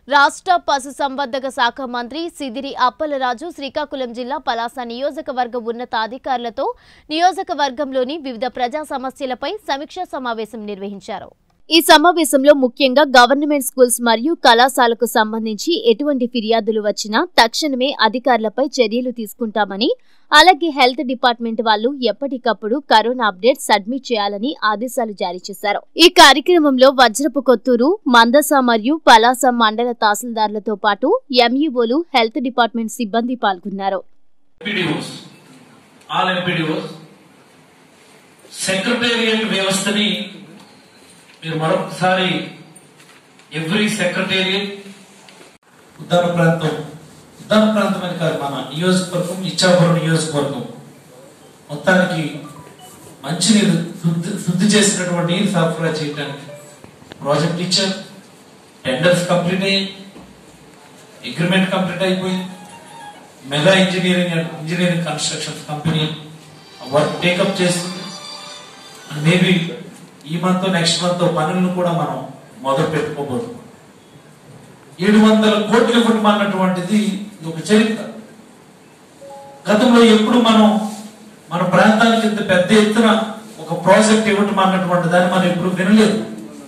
రాష్ట్ర పశుసంవర్ధక శాఖ మంత్రి సిదిరి అప్పలరాజు శ్రీకాకుళం జిల్లా పలాస నియోజకవర్గ ఉన్నతాధికారులతో నియోజకవర్గంలోని వివిధ ప్రజా సమస్యలపై సమీక్షా సమావేశం నిర్వహించారు ఈ సమావేశంలో ముఖ్యంగా గవర్నమెంట్ స్కూల్స్ మరియు కళాశాలకు సంబంధించి ఎటువంటి ఫిర్యాదులు వచ్చినా తక్షణమే అధికారులపై చర్యలు తీసుకుంటామని అలాగే హెల్త్ డిపార్ట్మెంట్ వాళ్ళు ఎప్పటికప్పుడు కరోనా అప్డేట్ సబ్మిట్ చేయాలని ఆదేశాలు జారీ చేశారు ఈ కార్యక్రమంలో వజ్రపు కొత్తూరు మందస మరియు పలాస మండల తహసీల్దార్లతో పాటు ఎంఈఓలు హెల్త్ డిపార్ట్మెంట్ సిబ్బంది పాల్గొన్నారు ఎంపీడీఓస్ ఆల్ ఎంపీడీఓస్ సెక్రటేరియట్ వ్యవస్థని మీరు మరొకసారి ఎవ్రీ సెక్రటేరియట్ ఉత్తర ప్రాంతం ఉత్తర ప్రాంతం అని కాదు మన నియోజకవర్గం ఇచ్చాపురం నియోజకవర్గం మొత్తానికి మంచినీరు శుద్ధి శుద్ధి చేసినటువంటి నీరు సరఫరా చేయడానికి ప్రాజెక్ట్ ఇచ్చారు టెండర్స్ కంప్లీట్ అయ్యాయి అగ్రిమెంట్ కంప్లీట్ అయిపోయింది Mega engineering and engineering construction company work take up చేస్తుంది మేబీ ఈ మంత్ నెక్స్ట్ మంత్ పనులను కూడా మనం మొదలు పెట్టుకోబోతున్నాం ఏడు వందల కోట్లు ఇవ్వటం అన్నటువంటిది ఇది ఒక చరిత్ర గతంలో ఎప్పుడు మనం మన ప్రాంతానికి ఇంత పెద్ద ఎత్తున ఒక ప్రాజెక్ట్ ఇవ్వటం అన్నటువంటి దాన్ని మనం ఎప్పుడు వినలేదు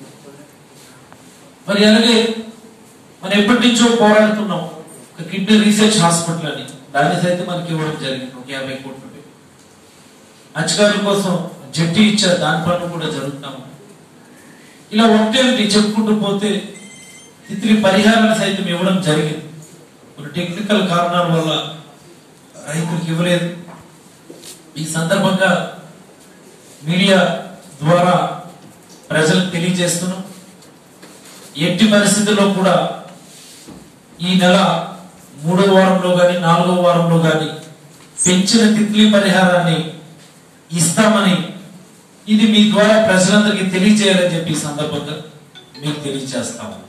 మరి అలాగే మనం ఎప్పటి నుంచో పోరాడుతున్నాం ఒక కిడ్నీ రీసెర్చ్ హాస్పిటల్ అని దాన్ని సైతం మనకి ఇవ్వడం జరిగింది ఒక యాభై కోట్ల రూపాయలు మత్స్యకారుల కోసం జట్టి ఇచ్చారు దాని పనులు కూడా జరుగుతాము ఇలా ఒకటే ఒకటి చెప్పుకుంటూ పోతే తిత్రి పరిహారాన్ని సైతం ఇవ్వడం జరిగింది కొన్ని టెక్నికల్ కారణాల వల్ల రైతులకు ఇవ్వలేదు ఈ సందర్భంగా మీడియా ద్వారా ప్రజలకు తెలియజేస్తున్నాం ఎట్టి పరిస్థితుల్లో కూడా ఈ నెల మూడో వారంలో గాని నాలుగో వారంలో గాని పెంచిన తిత్లీ పరిహారాన్ని ఇస్తామని ఇది మీ ద్వారా ప్రజలందరికీ తెలియజేయాలని చెప్పి ఈ సందర్భంగా మీకు తెలియజేస్తాము